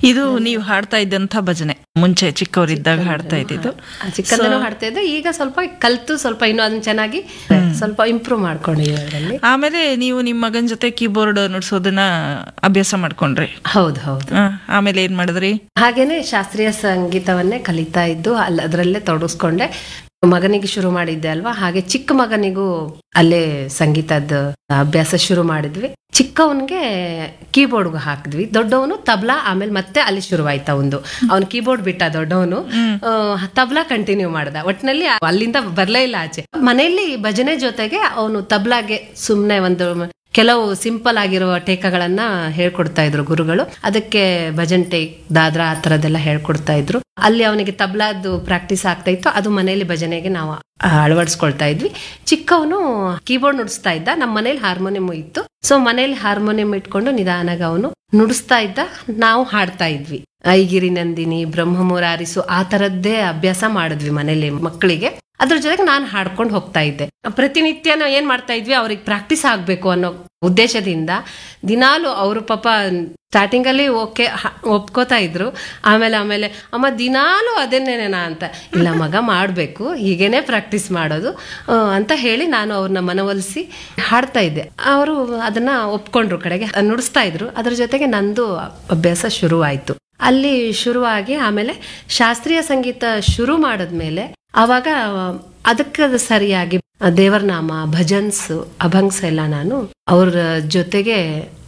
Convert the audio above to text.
ಇದು ನೀವು ಹಾಡ್ತಾ ಇದ್ದಂಥ ಭಜನೆ ಮುಂಚೆ ಚಿಕ್ಕವರಿದ್ದಾಗ ಹಾಡ್ತಾ ಇದ್ದಿದ್ದು ಚಿಕ್ಕಂದನೂ ಹಾಡ್ತಾ ಇದ್ದೆ ಈಗ ಸ್ವಲ್ಪ ಕಲ್ತು ಸ್ವಲ್ಪ ಇನ್ನೂ ಅದನ್ನ ಚೆನ್ನಾಗಿ ಸ್ವಲ್ಪ ಇಂಪ್ರೂವ್ ಮಾಡ್ಕೊಂಡಿದ್ದೀವಿ ಅದರಲ್ಲಿ ಆಮೇಲೆ ನೀವು ನಿಮ್ಮ ಮಗನ ಜೊತೆ ಕೀಬೋರ್ಡ್ ನುಡ್ಸೋದನ್ನ ಅಭ್ಯಾಸ ಮಾಡ್ಕೊಂಡ್ರಿ ಹೌದು ಹೌದು ಆ, ಆಮೇಲೆ ಏನ್ ಮಾಡಿದ್ರಿ ಹಾಗೇನೆ ಶಾಸ್ತ್ರೀಯ ಸಂಗೀತವನ್ನೇ ಕಲಿತಾ ಇದ್ದು ಅಲ್ಲಿ ಅದರಲ್ಲೇ ತೊಡಗಿಸ್ಕೊಂಡೆ ಮಗನಿಗೆ ಶುರು ಮಾಡಿದ್ದೆ ಅಲ್ವಾ ಹಾಗೆ ಚಿಕ್ಕ ಮಗನಿಗೂ ಅಲ್ಲೇ ಸಂಗೀತದ ಅಭ್ಯಾಸ ಶುರು ಮಾಡಿದ್ವಿ ಚಿಕ್ಕವನ್ಗೆ ಕೀಬೋರ್ಡ್ಗೆ ಹಾಕಿದ್ವಿ ದೊಡ್ಡವನು ತಬ್ಲಾ ಆಮೇಲೆ ಮತ್ತೆ ಅಲ್ಲಿ ಶುರುವಾಯ್ತು ಅವನು ಅವ್ನು ಕೀಬೋರ್ಡ್ ಬಿಟ್ಟ ದೊಡ್ಡವನು ತಬ್ಲಾ ಕಂಟಿನ್ಯೂ ಮಾಡ್ದ ಒಟ್ಟಿನಲ್ಲಿ ಅಲ್ಲಿಂದ ಬರ್ಲೇ ಇಲ್ಲ ಆಚೆ ಮನೆಯಲ್ಲಿ ಭಜನೆ ಜೊತೆಗೆ ಅವನು ತಬ್ಲಾಗೆ ಸುಮ್ನೆ ಒಂದು ಕೆಲವು ಸಿಂಪಲ್ ಆಗಿರುವ ಟೇಕಗಳನ್ನ ಹೇಳ್ಕೊಡ್ತಾ ಇದ್ರು ಗುರುಗಳು ಅದಕ್ಕೆ ಭಜನ್ ಟೇಕ್ ದಾದ್ರಾ ಆ ಥರದ್ದೆಲ್ಲ ಹೇಳ್ಕೊಡ್ತಾ ಇದ್ರು ಅಲ್ಲಿ ಅವನಿಗೆ ತಬ್ಲಾದ್ದು ಪ್ರಾಕ್ಟೀಸ್ ಆಗ್ತಾ ಇತ್ತು ಅದು ಮನೆಯಲ್ಲಿ ಭಜನೆಗೆ ನಾವು ಅಳವಡಿಸ್ಕೊಳ್ತಾ ಇದ್ವಿ ಚಿಕ್ಕವನು ಕೀಬೋರ್ಡ್ ನುಡಿಸ್ತಾ ಇದ್ದ ನಮ್ಮ ಮನೇಲಿ ಹಾರ್ಮೋನಿಯಂ ಇತ್ತು ಸೊ ಮನೇಲಿ ಹಾರ್ಮೋನಿಯಂ ಇಟ್ಕೊಂಡು ನಿಧಾನಾಗ ಅವನು ನುಡಿಸ್ತಾ ಇದ್ದ ನಾವು ಹಾಡ್ತಾ ಇದ್ವಿ ಐಗಿರಿ ನಂದಿನಿ ಬ್ರಹ್ಮಮುರಾರಿಸು ಆ ತರದ್ದೇ ಅಭ್ಯಾಸ ಮಾಡಿದ್ವಿ ಮನೇಲಿ ಮಕ್ಕಳಿಗೆ ಅದ್ರ ಜೊತೆಗೆ ನಾನು ಹಾಡ್ಕೊಂಡು ಹೋಗ್ತಾ ಇದ್ದೆ ಪ್ರತಿನಿತ್ಯ ನಾವು ಏನ್ ಮಾಡ್ತಾ ಇದ್ವಿ ಅವ್ರಿಗೆ ಪ್ರಾಕ್ಟೀಸ್ ಆಗ್ಬೇಕು ಅನ್ನೋ ಉದ್ದೇಶದಿಂದ ದಿನಾಲು ಅವರು ಪಾಪ ಸ್ಟಾರ್ಟಿಂಗ್ ಅಲ್ಲಿ ಓಕೆ ಒಪ್ಕೋತಾ ಇದ್ರು ಆಮೇಲೆ ಆಮೇಲೆ ಅಮ್ಮ ದಿನಾಲು ಅದೇನೇನೇನಾ ಅಂತ ಇಲ್ಲ ಮಗ ಮಾಡಬೇಕು ಹೀಗೇನೆ ಪ್ರಾಕ್ಟೀಸ್ ಮಾಡೋದು ಆ, ಅಂತ ಹೇಳಿ ನಾನು ಅವ್ರನ್ನ ಮನವೊಲಿಸಿ ಹಾಡ್ತಾ ಇದ್ದೆ ಅವರು ಅದನ್ನ ಒಪ್ಕೊಂಡ್ರು ಕಡೆಗೆ ನುಡಿಸ್ತಾ ಇದ್ರು ಅದ್ರ ಜೊತೆಗೆ ನಂದು ಅಭ್ಯಾಸ ಶುರುವಾಯ್ತು ಅಲ್ಲಿ ಶುರುವಾಗಿ ಆಮೇಲೆ ಶಾಸ್ತ್ರೀಯ ಸಂಗೀತ ಶುರು ಮಾಡಿದ್ಮೇಲೆ ಆವಾಗ ಅದಕ್ಕೆ ಸರಿಯಾಗಿ ದೇವರನಾಮ ಭಜನ್ಸ್ ಅಭಂಗ್ಸ್ ಎಲ್ಲ ನಾನು ಅವ್ರ ಜೊತೆಗೆ